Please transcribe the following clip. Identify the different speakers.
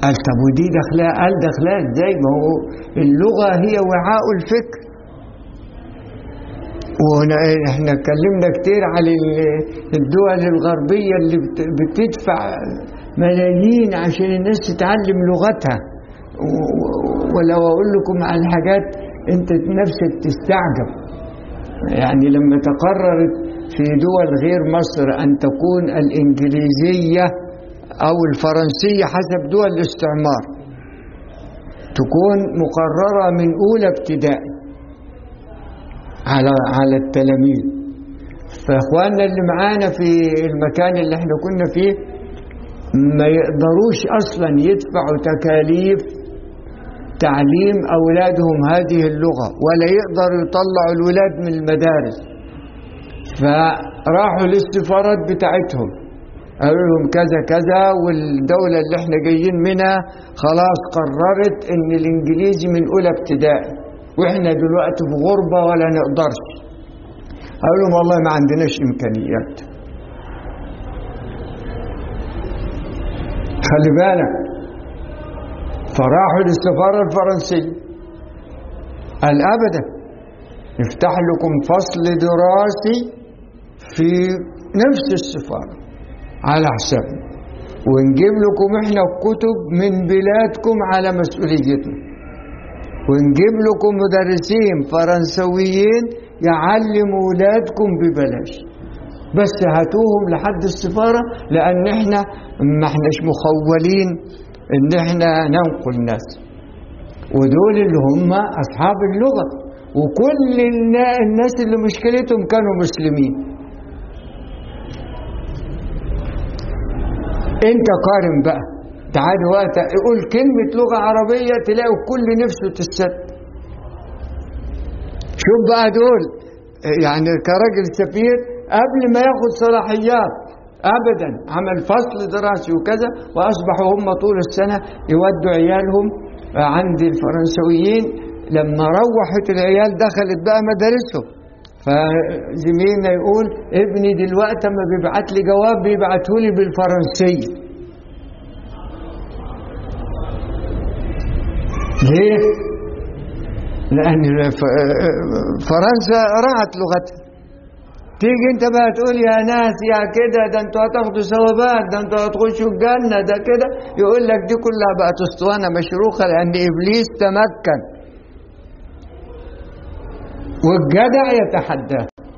Speaker 1: قال طب ودي دخلها قال دخلها ازاي ما هو اللغة هي وعاء الفكر واحنا اتكلمنا كتير على الدول الغربية اللي بتدفع ملايين عشان الناس تتعلم لغتها ولو اقول لكم على حاجات انت نفسك تستعجب يعني لما تقررت في دول غير مصر ان تكون الانجليزيه او الفرنسيه حسب دول الاستعمار تكون مقرره من اولى ابتدائي على على التلاميذ فاخواننا اللي معانا في المكان اللي احنا كنا فيه ما يقدروش اصلا يدفعوا تكاليف تعليم اولادهم هذه اللغه ولا يقدروا يطلعوا الولاد من المدارس فراحوا للسفارات بتاعتهم قالوا لهم كذا كذا والدوله اللي احنا جايين منها خلاص قررت ان الانجليزي من اولى ابتدائي واحنا دلوقتي في غربه ولا نقدرش قالوا لهم والله ما عندناش امكانيات خلي بالك فراحوا للسفارة الفرنسية قال أبدا نفتح لكم فصل دراسي في نفس السفارة على حسابنا ونجيب لكم احنا كتب من بلادكم على مسؤوليتنا ونجيب لكم مدرسين فرنسويين يعلموا ولادكم ببلاش بس هاتوهم لحد السفارة لأن احنا ما احناش مخولين ان احنا ننقل ناس ودول اللي هم أصحاب اللغة وكل الناس اللي مشكلتهم كانوا مسلمين انت قارن بقى تعال وقت قول كلمة لغة عربية تلاقوا كل نفسه تسد شوف بقى دول يعني كراجل سفير قبل ما ياخد صلاحيات ابدا عمل فصل دراسي وكذا واصبحوا هم طول السنه يودوا عيالهم عند الفرنسويين لما روحت العيال دخلت بقى مدارسهم فزميلنا يقول ابني دلوقتي اما بيبعت لي جواب بيبعته لي بالفرنسيه ليه؟ لأن فرنسا رعت لغتها تيجي انت بقى تقول يا ناس يا كده ده انتوا هتاخدوا ثوابات ده انتوا هتخشوا الجنه ده كده يقول لك دي كلها بقت اسطوانه مشروخه لان ابليس تمكن والجدع يتحداه